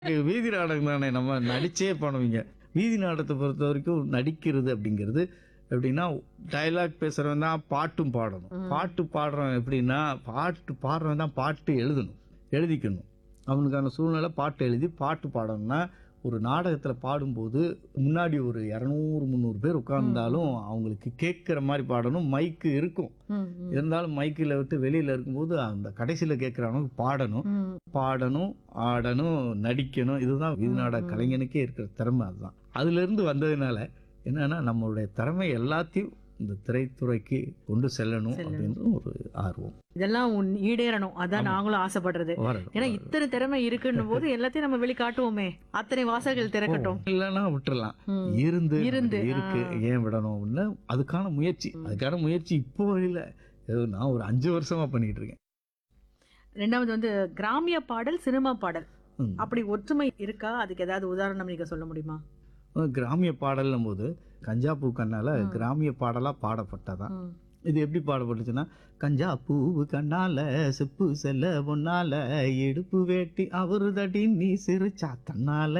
வீதி நாடகம் தானே நம்ம நடிச்சே பண்ணுவீங்க வீதி நாடகத்தை பொறுத்த வரைக்கும் நடிக்கிறது அப்படிங்கிறது எப்படின்னா டயலாக் பேசுறவன் தான் பாட்டும் பாடணும் பாட்டு பாடுறவன் எப்படின்னா பாட்டு பாடுறவன் தான் பாட்டு எழுதணும் எழுதிக்கணும் அவனுக்கான சூழ்நிலை பாட்டு எழுதி பாட்டு பாடணும்னா ஒரு நாடகத்தில் பாடும்போது முன்னாடி ஒரு இரநூறு முந்நூறு பேர் உட்கார்ந்தாலும் அவங்களுக்கு கேட்குற மாதிரி பாடணும் மைக்கு இருக்கும் ம், ம், இருந்தாலும் மைக்கில் விட்டு வெளியில் இருக்கும்போது அந்த கடைசியில் கேட்குறவனுக்கு பாடணும் ம். பாடணும் ஆடணும் நடிக்கணும் இதுதான் வீதிநாடக கலைஞனுக்கே இருக்கிற திறமை அதுதான் அதுலேருந்து வந்ததுனால என்னன்னா நம்மளுடைய திறமை எல்லாத்தையும் இந்த திரைத்துறைக்கு கொண்டு செல்லணும் அப்படின்ற ஒரு ஆர்வம் இதெல்லாம் உன் ஈடேறணும் அதான் நாங்களும் ஆசைப்படுறது வரணும் ஏன்னா இத்தனை திறமை இருக்குன்னும் போது எல்லாத்தையும் நம்ம வெளிக்காட்டுவோமே அத்தனை வாசல்கள் திறக்கட்டும் இல்லைன்னா விட்டுறலாம் ம். இருந்து இருந்து, நமக்கு இருக்கு ஏன் விடணும் அப்படின்னு அதுக்கான முயற்சி அதுக்கான முயற்சி இப்போ இல்லை ஏதோ நான் ஒரு அஞ்சு வருஷமா பண்ணிட்டு இருக்கேன் ரெண்டாவது வந்து கிராமிய பாடல் சினிமா பாடல் ம். அப்படி ஒற்றுமை இருக்கா அதுக்கு ஏதாவது உதாரணம் நீங்க சொல்ல முடியுமா கிராமிய பாடல்னும் போது கஞ்சா பூ கண்ணால கிராமிய பாடலா பாடப்பட்டதான் ம். இது எப்படி பாடப்பட்டுச்சுன்னா கஞ்சா பூவு கண்ணால செப்பு செல்ல பொன்னால இடுப்பு வேட்டி அவரு தடி நீ சிரிச்சா தன்னால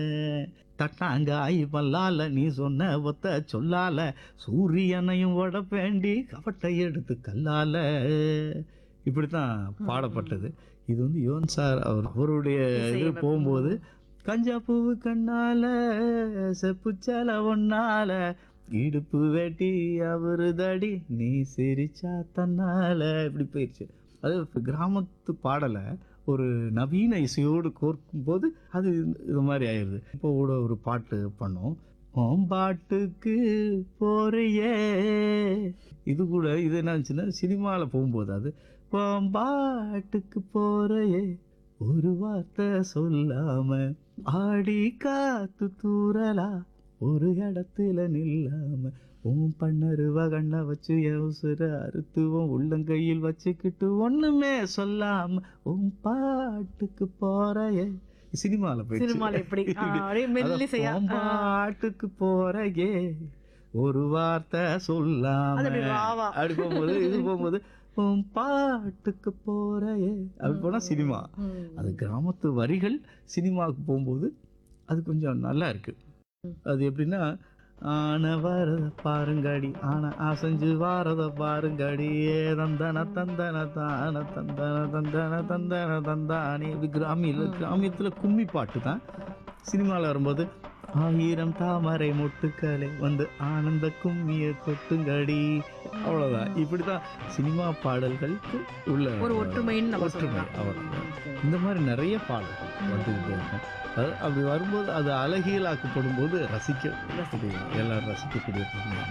தட்டாங்காய் பல்லால நீ சொன்ன ஒத்த சொல்லால சூரியனையும் உடப்பேண்டி கவட்டை எடுத்து கல்லால இப்படித்தான் பாடப்பட்டது இது வந்து யுவன் சார் அவர் அவருடைய இது இசையமைப்பு. போகும்போது கஞ்சா பூவு கண்ணால செப்பு சேல ஒன்னால இடுப்பு வெட்டி அவரு தடி நீ சிரிச்சா தன்னால இப்படி போயிடுச்சு அது கிராமத்து பாடலை ஒரு நவீன இசையோடு கோர்க்கும் போது அது இது மாதிரி ஆயிடுது இப்போ கூட ஒரு பாட்டு பண்ணோம் உன் பாட்டுக்கு போறியே இது கூட இது என்னாச்சுன்னா சினிமாவில் போகும்போது அது உன் பாட்டுக்கு போறையே ஒரு வார்த்தை சொல்லாம ஆடி காத்து தூரலா ஒரு இடத்துல நில்லாம உன் பண்ணருவ கண்ண வச்சு என் உசுர அறுத்துவோம் உள்ளங்கையில் வச்சுக்கிட்டு ஒண்ணுமே சொல்லாம உன் பாட்டுக்கு போறையே சினிமால போயிடுச்சு சினிமால எப்படி ஆ, அப்படியே மெல்லிசையா உன் பாட்டுக்கு போறையே ஒரு வார்த்தை சொல்லாம அது அப்படி ராவா. அப்படி போகும்போது இது போகும்போது உன் பாட்டுக்கு போறையே அப்படி போனா சினிமா ம். அது கிராமத்து வரிகள் சினிமாவுக்கு போகும்போது அது கொஞ்சம் நல்லா இருக்கு அது எப்படின்னா ஆன வாரத பாருங்கடி ஆன அசைஞ்சு வாரத பாருங்கடி ஏ தந்தன தந்தன தான தந்தன தந்தன தந்தன தந்தானே இது கிராமியில் கிராமியத்தில் கும்மி பாட்டு தான் சினிமாவில் வரும்போது ஆயிரம் தாமரை மொட்டுக்களை வந்து ஆனந்த கும்மிய கொட்டுங்கடி அவ்வளோதான் இப்படி தான் சினிமா பாடல்களுக்கு உள்ள ஒரு ஒற்றுமைன்னு நம்ம ஒற்றுமை சொல்லலாம் அவ்வளவுதான். இந்த மாதிரி நிறைய பாடல்கள் வந்துக்கிட்டே இருக்கும் அது அப்படி வரும்போது அது அழகியலாக்கப்படும் போது ரசிக்க எல்லாரும் ரசிக்கக்கூடிய தன்மை